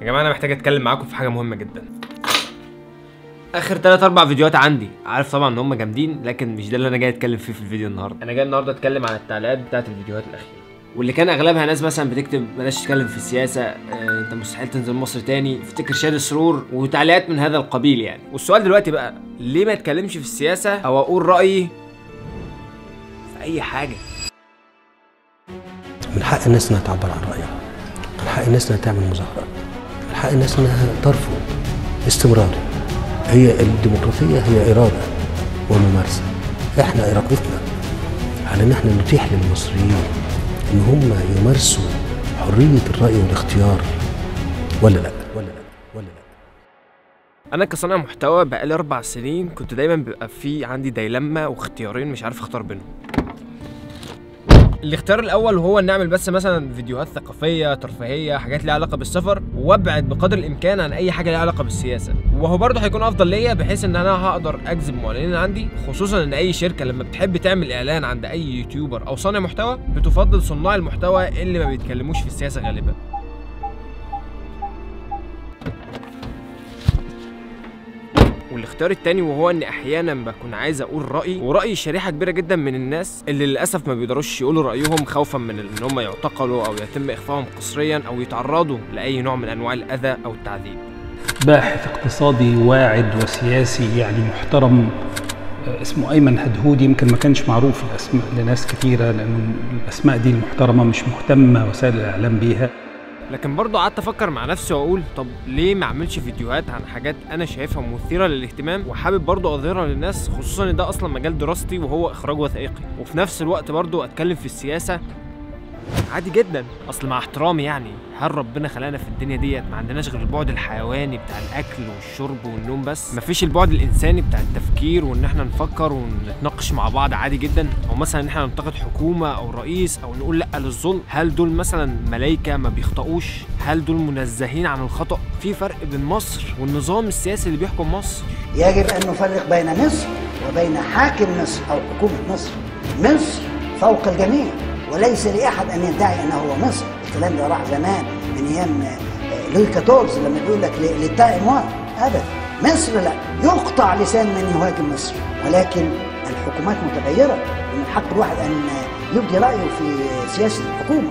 يا جماعه انا محتاج اتكلم معاكم في حاجه مهمه جدا اخر 3 4 فيديوهات عندي عارف طبعا ان هم جامدين لكن مش ده اللي انا جاي اتكلم فيه في الفيديو النهارده انا جاي النهارده اتكلم عن التعليقات بتاعت الفيديوهات الاخيره واللي كان اغلبها ناس مثلا بتكتب بلاش تتكلم في السياسه آه، انت مستحيل تنزل مصر تاني افتكر شاد سرور وتعليقات من هذا القبيل يعني والسؤال دلوقتي بقى ليه ما اتكلمش في السياسه او اقول رايي في اي حاجه من حق الناس انها تعبر عن رايها من حق الناس انها تعمل مظاهرات من حق الناس انها ترفض استمرار هي الديمقراطيه هي اراده وممارسه احنا ارادتنا على ان احنا نتيح للمصريين ان هم يمارسوا حريه الراي والاختيار ولا لا ولا لا ولا لا انا كصانع محتوى بقالي اربع سنين كنت دايما بيبقى في عندي ديلما واختيارين مش عارف اختار بينهم الاختيار الاول هو ان اعمل بس مثلا فيديوهات ثقافيه ترفيهيه حاجات ليها علاقه بالسفر وابعد بقدر الامكان عن اي حاجه ليها علاقه بالسياسه وهو برضه هيكون افضل ليا بحيث ان انا هقدر اجذب معلنين عندي خصوصا ان اي شركه لما بتحب تعمل اعلان عند اي يوتيوبر او صانع محتوى بتفضل صناع المحتوى اللي ما بيتكلموش في السياسه غالبا والاختيار التاني وهو ان احيانا بكون عايز اقول رايي وراي شريحه كبيره جدا من الناس اللي للاسف ما بيقدروش يقولوا رايهم خوفا من ان هم يعتقلوا او يتم اخفائهم قسريا او يتعرضوا لاي نوع من انواع الاذى او التعذيب باحث اقتصادي واعد وسياسي يعني محترم آه، اسمه ايمن هدهود يمكن ما كانش معروف الاسماء لناس كثيره لانه الاسماء دي المحترمه مش مهتمه وسائل الاعلام بيها لكن برضه قعدت افكر مع نفسي واقول طب ليه ما اعملش فيديوهات عن حاجات انا شايفها مثيره للاهتمام وحابب برضه اظهرها للناس خصوصا ان ده اصلا مجال دراستي وهو اخراج وثائقي وفي نفس الوقت برضه اتكلم في السياسه عادي جدا اصل مع احترامي يعني هل ربنا خلقنا في الدنيا ديت ما عندناش غير البعد الحيواني بتاع الاكل والشرب والنوم بس مفيش البعد الانساني بتاع التفكير وان احنا نفكر ونتناقش مع بعض عادي جدا او مثلا ان احنا ننتقد حكومه او رئيس او نقول لا للظلم هل دول مثلا ملايكه ما بيخطئوش هل دول منزهين عن الخطا في فرق بين مصر والنظام السياسي اللي بيحكم مصر يجب أن نفرق بين مصر وبين حاكم مصر أو حكومة مصر مصر فوق الجميع وليس لأحد أن يدعي أنه هو مصر الكلام ده راح زمان من أيام آه، لوي كاتورز لما بيقول لك للتا إموان أبدا مصر لا يقطع لسان من يهاجم مصر ولكن الحكومات متغيرة ومن حق الواحد أن يبدي رأيه في سياسة الحكومة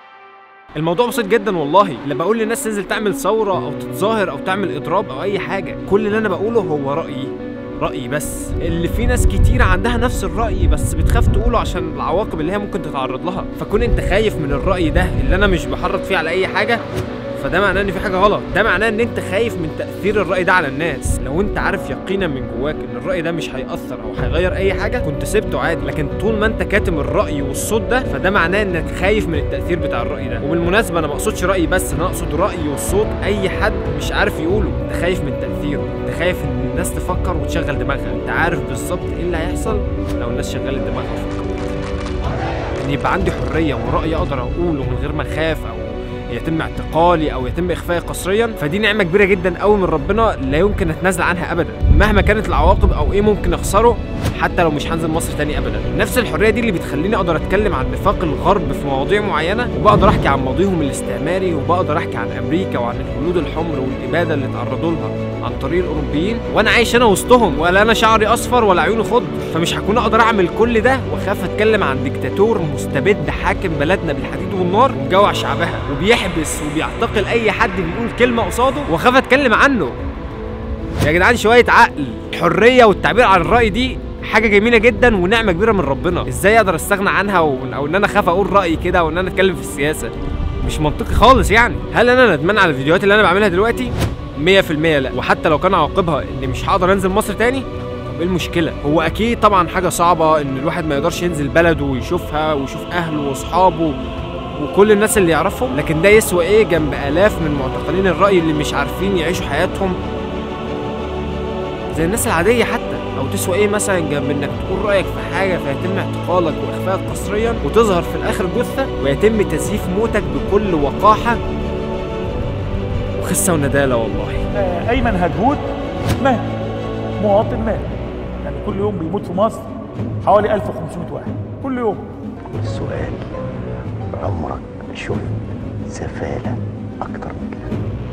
الموضوع بسيط جدا والله لا بقول للناس تنزل تعمل ثوره او تتظاهر او تعمل اضراب او اي حاجه كل اللي انا بقوله هو رايي رايي بس اللي في ناس كتير عندها نفس الراي بس بتخاف تقوله عشان العواقب اللي هي ممكن تتعرض لها فكون انت خايف من الراي ده اللي انا مش بحرض فيه على اي حاجه فده معناه ان في حاجه غلط ده معناه ان انت خايف من تاثير الراي ده على الناس لو انت عارف يقينا من جواك ان الراي ده مش هياثر او هيغير اي حاجه كنت سبته عادي لكن طول ما انت كاتم الراي والصوت ده فده معناه انك خايف من التاثير بتاع الراي ده وبالمناسبه انا ما اقصدش رايي بس انا اقصد رايي والصوت اي حد مش عارف يقوله انت خايف من تاثيره انت خايف ان الناس تفكر وتشغل دماغها انت عارف بالظبط ايه اللي هيحصل لو الناس شغلت دماغها وفكرت ان يبقى عندي حريه وراي اقدر اقوله من غير ما اخاف او يتم اعتقالي او يتم اخفائي قسريا فدي نعمه كبيره جدا قوي من ربنا لا يمكن اتنازل عنها ابدا مهما كانت العواقب او ايه ممكن اخسره حتى لو مش هنزل مصر تاني ابدا نفس الحريه دي اللي بتخليني اقدر اتكلم عن نفاق الغرب في مواضيع معينه وبقدر احكي عن ماضيهم الاستعماري وبقدر احكي عن امريكا وعن الهنود الحمر والاباده اللي تعرضوا لها عن طريق الاوروبيين وانا عايش انا وسطهم ولا انا شعري اصفر ولا عيوني خضر فمش هكون اقدر اعمل كل ده واخاف اتكلم عن ديكتاتور مستبد حاكم بلدنا بالحديد والنار ومجوع شعبها وبيحبس وبيعتقل اي حد بيقول كلمه قصاده واخاف اتكلم عنه يا جدعان شويه عقل الحريه والتعبير عن الراي دي حاجه جميله جدا ونعمه كبيره من ربنا ازاي اقدر استغنى عنها و... او ان انا اخاف اقول رايي كده او ان انا اتكلم في السياسه مش منطقي خالص يعني هل انا ندمان على الفيديوهات اللي انا بعملها دلوقتي 100% لا وحتى لو كان عواقبها اني مش هقدر انزل مصر تاني طب ايه المشكله هو اكيد طبعا حاجه صعبه ان الواحد ما يقدرش ينزل بلده ويشوفها ويشوف اهله واصحابه وكل الناس اللي يعرفهم لكن ده يسوى ايه جنب الاف من معتقلين الراي اللي مش عارفين يعيشوا حياتهم زي الناس العاديه حتى او تسوى ايه مثلا جنب انك تقول رايك في حاجه فيتم اعتقالك واخفائك قسريا وتظهر في الاخر جثه ويتم تزييف موتك بكل وقاحه وخسه ونداله والله آه، ايمن هدهود مات مواطن مات يعني كل يوم بيموت في مصر حوالي 1500 واحد كل يوم السؤال عمرك شفت سفالة أكتر من كده